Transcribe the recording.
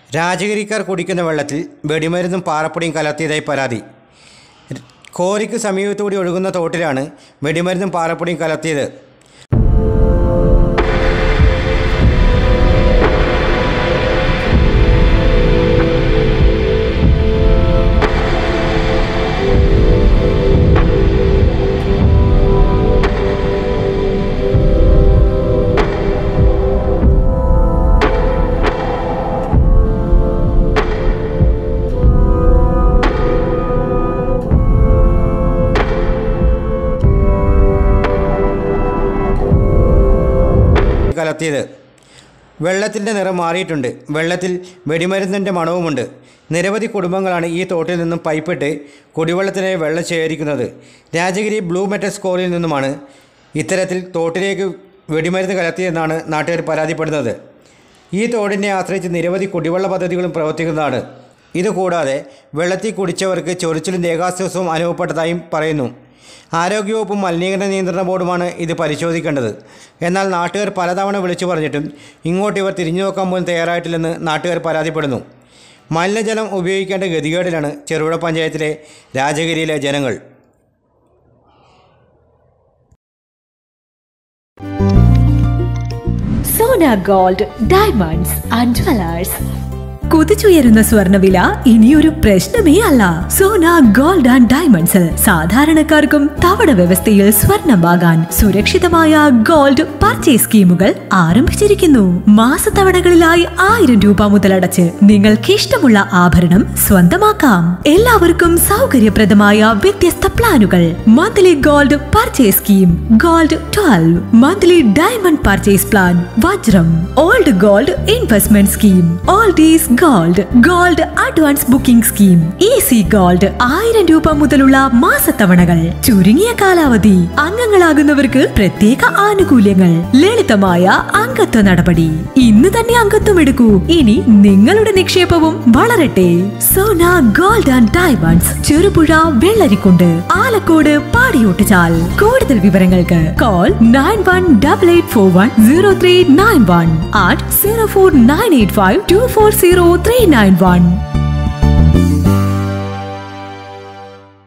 രാജഗിരിക്കാർ കുടിക്കുന്ന വെള്ളത്തിൽ വെടിമരുന്നും പാറപ്പൊടിയും കലർത്തിയതായി പരാതി കോറിക്ക് സമീപത്തുകൂടി ഒഴുകുന്ന തോട്ടിലാണ് വെടിമരുന്നും പാറപ്പൊടിയും കലർത്തിയത് കലർത്തിയത് വെള്ളത്തിൻ്റെ നിറം മാറിയിട്ടുണ്ട് വെള്ളത്തിൽ വെടിമരുന്നിൻ്റെ മണവുമുണ്ട് നിരവധി കുടുംബങ്ങളാണ് ഈ തോട്ടിൽ നിന്നും പൈപ്പിട്ട് കുടിവെള്ളത്തിനായി വെള്ളം ശേഖരിക്കുന്നത് രാജഗിരി ബ്ലൂ മെറ്റൽ സ്കോറിൽ നിന്നുമാണ് ഇത്തരത്തിൽ തോട്ടിലേക്ക് വെടിമരുന്ന് കലർത്തിയെന്നാണ് നാട്ടുകാർ പരാതിപ്പെടുന്നത് ഈ തോടിനെ ആശ്രയിച്ച് നിരവധി കുടിവെള്ള പദ്ധതികളും പ്രവർത്തിക്കുന്നതാണ് ഇതുകൂടാതെ വെള്ളത്തിൽ കുടിച്ചവർക്ക് ചൊറിച്ചിലും ദേഹാസ്വാസവും അനുഭവപ്പെട്ടതായും പറയുന്നു ആരോഗ്യവകുപ്പും മലിനീകരണ നിയന്ത്രണ ബോർഡുമാണ് ഇത് പരിശോധിക്കേണ്ടത് എന്നാൽ നാട്ടുകാർ പലതവണ വിളിച്ചു പറഞ്ഞിട്ടും ഇങ്ങോട്ട് ഇവർ തിരിഞ്ഞു നോക്കാൻ പോലും തയ്യാറായിട്ടില്ലെന്ന് നാട്ടുകാർ പരാതിപ്പെടുന്നു മലിനജലം ഉപയോഗിക്കേണ്ട ഗതികേടിലാണ് ചെറുപുഴ പഞ്ചായത്തിലെ രാജഗിരിയിലെ ജനങ്ങൾ Sona gold diamonds and jewellers കുതിച്ചുയരുന്ന സ്വർണ്ണവില ഇനിയൊരു പ്രശ്നമേ അല്ല സോന ഗോൾഡ് ആൻഡ് ഡയമണ്ട്സിൽ സാധാരണക്കാർക്കും തവണ വ്യവസ്ഥയിൽ സ്വർണം വാങ്ങാൻ സുരക്ഷിതമായ ഗോൾഡ് പർച്ചേസ് സ്കീമുകൾ ആരംഭിച്ചിരിക്കുന്നു മാസത്തവണകളിലായി ആയിരം രൂപ മുതലടച്ച് നിങ്ങൾക്ക് ഇഷ്ടമുള്ള ആഭരണം സ്വന്തമാക്കാം എല്ലാവർക്കും സൗകര്യപ്രദമായ വ്യത്യസ്ത പ്ലാനുകൾ monthly gold purchase scheme gold twelve monthly diamond purchase plan വജ്രം old gold investment scheme all these gold gold advance booking scheme easy gold ആയിരം രൂപ മുതലുള്ള മാസത്തവണകൾ ചുരുങ്ങിയ കാലാവധി അംഗങ്ങളാകുന്നവർക്ക് പ്രത്യേക ആനുകൂല്യങ്ങൾ ലളിതമായ അംഗത്വ നടപടി ഇന്ന് തന്നെ അംഗത്വം എടുക്കൂ ഇനി നിങ്ങളുടെ നിക്ഷേപവും വളരട്ടെ Sona gold and diamonds Cherupuzha Vellarikundu Alakode Padiyottuchal കൂടുതൽ വിവരങ്ങൾക്ക് call nine one double eight four one zero three nine one at zero four nine eight five two four zero three nine one